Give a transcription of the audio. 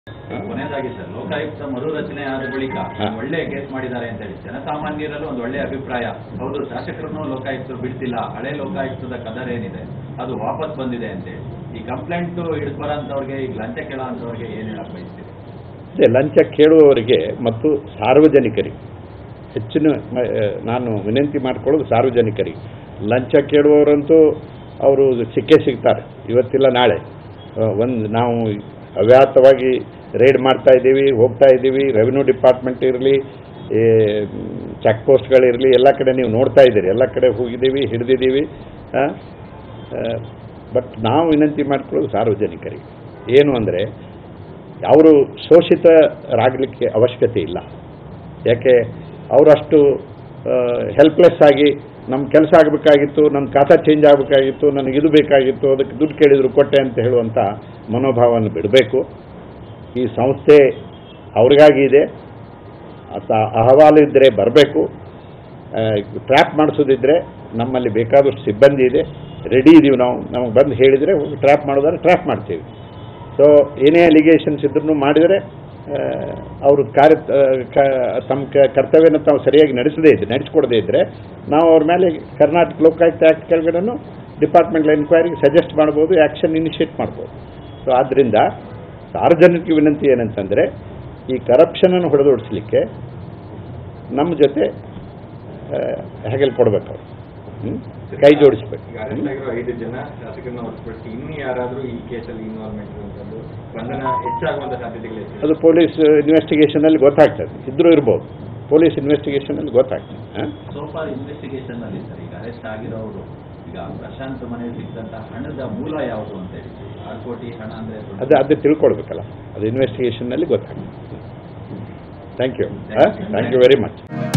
ಕೊನೆಯದಾಗಿ ಸರ್ ಲೋಕಾಯುಕ್ತ ಮರು ರಚನೆ ಆದ ಬಳಿಕ ಹಾ. ಒಳ್ಳೆ ಕೇಸ್ ಮಾಡಿದ್ದಾರೆ ಅಂತ ಹೇಳಿ ಜನಸಾಮಾನ್ಯರಲ್ಲೂ ಒಂದು ಒಳ್ಳೆ ಅಭಿಪ್ರಾಯ ಹೌದು ಶಾಸಕರನ್ನು ಲೋಕಾಯುಕ್ತರು ಬಿಡ್ತಿಲ್ಲ ಹಳೆ ಲೋಕಾಯುಕ್ತದ ಕದರ್ ಏನಿದೆ ಅದು ವಾಪಸ್ ಬಂದಿದೆ ಅಂತ ಹೇಳಿ ಈ ಕಂಪ್ಲೇಂಟ್ ಹಿಡಿದು ಬರೋಂಥವ್ರಿಗೆ ಈಗ ಲಂಚ ಕೇಳೋ ಅಂಥವ್ರಿಗೆ ಏನ್ ಹೇಳಕ್ ಬಯಸ್ತೀರಿ ಅದೇ ಲಂಚ ಕೇಳುವವರಿಗೆ ಮತ್ತು ಸಾರ್ವಜನಿಕರಿಗೆ ಹೆಚ್ಚಿನ ಮ- ಆ, ನಾನು ವಿನಂತಿ ಮಾಡಿಕೊಳ್ಳೋದು ಸಾರ್ವಜನಿಕರಿಗೆ ಲಂಚ ಕೇಳುವವರಂತೂ ಅವರು ಸಿಕ್ಕೇ ಸಿಗ್ತಾರೆ ಇವತ್ತಿಲ್ಲ ನಾಳೆ ಒಂದು ನಾವು ಅವ್ಯಾತವಾಗಿ ರೇಡ್ ಮಾಡ್ತಾ ಇದ್ದೀವಿ ಹೋಗ್ತಾ ಇದ್ದೀವಿ ರೆವಿನ್ಯೂ ಡಿಪಾರ್ಟ್ಮೆಂಟ್ ಇರಲಿ ಚೆಕ್ ಪೋಸ್ಟ್ಗಳಿರಲಿ ಎಲ್ಲ ಕಡೆ ನೀವು ನೋಡ್ತಾ ಇದ್ದೀರಿ ಎಲ್ಲ ಕಡೆ ಹೋಗಿದ್ದೀವಿ ಹಿಡಿದಿದ್ದೀವಿ ಬಟ್ ನಾವು ವಿನಂತಿ ಮಾಡ್ಕೊಳ್ಳೋದು ಸಾರ್ವಜನಿಕರಿಗೆ ಏನು ಅಂದರೆ ಅವರು ಶೋಷಿತರಾಗಲಿಕ್ಕೆ ಅವಶ್ಯಕತೆ ಇಲ್ಲ ಯಾಕೆ ಅವರಷ್ಟು ಹೆಲ್ಪ್ಲೆಸ್ ಆಗಿ ನಮ್ಮ ಕೆಲಸ ಆಗಬೇಕಾಗಿತ್ತು ನನ್ನ ಖಾತಾ ಚೇಂಜ್ ಆಗಬೇಕಾಗಿತ್ತು ನನಗೆ ಇದು ಬೇಕಾಗಿತ್ತು ಅದಕ್ಕೆ ದುಡ್ಡು ಕೇಳಿದ್ರು ಕೊಟ್ಟೆ ಅಂತ ಹೇಳುವಂಥ ಮನೋಭಾವವನ್ನು ಬಿಡಬೇಕು ಈ ಸಂಸ್ಥೆ ಅವ್ರಿಗಾಗಿ ಇದೆ ಅಥ ಅಹವಾಲು ಇದ್ದರೆ ಬರಬೇಕು ಟ್ರ್ಯಾಪ್ ಮಾಡಿಸೋದಿದ್ರೆ ನಮ್ಮಲ್ಲಿ ಬೇಕಾದಷ್ಟು ಸಿಬ್ಬಂದಿ ಇದೆ ರೆಡಿ ಇದ್ದೀವಿ ನಾವು ನಮಗೆ ಬಂದು ಹೇಳಿದರೆ ಟ್ರ್ಯಾಪ್ ಮಾಡೋದಾದ್ರೆ ಟ್ರ್ಯಾಪ್ ಮಾಡ್ತೀವಿ ಸೊ ಏನೇ ಅಲಿಗೇಷನ್ಸ್ ಇದ್ರೂ ಮಾಡಿದರೆ ಅವರು ಕಾರ್ಯ ಆ, ಕ- ತಮ್ಮ ಕ- ಕರ್ತವ್ಯನ ತಾವು ಸರಿಯಾಗಿ ನಡೆಸದೇ ಇದ್ದರೆ ನಡೆಸ್ಕೊಡದೇ ಇದ್ದರೆ ನಾವು ಅವ್ರ ಮೇಲೆ ಕರ್ನಾಟಕ ಲೋಕಾಯುಕ್ತ ಆ್ಯಕ್ಟ್ ಕೆಳಗಡೆನೂ ಡಿಪಾರ್ಟ್ಮೆಂಟಲ್ ಎನ್ಕ್ವೈರಿಗೆ ಸಜೆಸ್ಟ್ ಮಾಡ್ಬೋದು ಆ್ಯಕ್ಷನ್ ಇನಿಷಿಯೇಟ್ ಮಾಡ್ಬೋದು ಸೊ ಆದ್ದರಿಂದ ಸಾರ್ವಜನಿಕ ವಿನಂತಿ ಏನಂತಂದರೆ ಈ ಕರಪ್ಷನನ್ನು ಹೊಡೆದೋಡಿಸ್ಲಿಕ್ಕೆ ನಮ್ಮ ಜೊತೆ ಹೇಗೆಲ್ ಕೊಡ್ಬೇಕು ಅವರು ಹ್ಮ್? ಕೈ ಜೋಡಿಸ್ಬೇಕು ಈಗ ಅರೆಸ್ಟ್ ಆಗಿರೋ ಐದು ಜನ ಶಾಸಕರನ್ನ ಹೊರತುಪಡಿಸಿ ಇನ್ನು ಯಾರಾದ್ರೂ ಈ ಕೇಸಲ್ಲಿ ಇನ್ವಾಲ್ವ್ಮೆಂಟ್ ಇರುವಂತದ್ದು ಬಂಧನ ಹೆಚ್ಚಾಗುವಂತ ಸಾಧ್ಯತೆಗಳು ಅದು ಪೊಲೀಸ್ ಇನ್ವೆಸ್ಟಿಗೇಷನಲ್ಲಿ ಗೊತ್ತಾಗ್ತದೆ ಇದ್ರೂ ಇರ್ಬೋದು ಪೊಲೀಸ್ ಇನ್ವೆಸ್ಟಿಗೇಷನಲ್ಲಿ ಗೊತ್ತಾಗ್ತದೆ ಹಾಂ ಸೋಫಾರ್ ಇನ್ವೆಸ್ಟಿಗೇಷನ್ ನಲ್ಲಿ ಸರ್ ಈಗ ಅರೆಸ್ಟ್ ಆಗಿರೋರು ಈಗ ಪ್ರಶಾಂತ್ ಮನೆಯಲ್ಲಿ ಸಿಕ್ಕಂತ ಹಣದ ಮೂಲ ಯಾವುದು ಅಂತ ಹೇಳಿ ಆರು ಕೋಟಿ ಹಣ ಅಂದ್ರೆ ದೊಡ್ಡ- ಅದು ಅದು ತಿಳ್ಕೊಳ್ಬೇಕಲ್ಲ ಅದು ಇನ್ವೆಸ್ಟಿಗೇಷನ್ನಲ್ಲಿ ಗೊತ್ತಾಗ್ತದೆ thank you thank you very much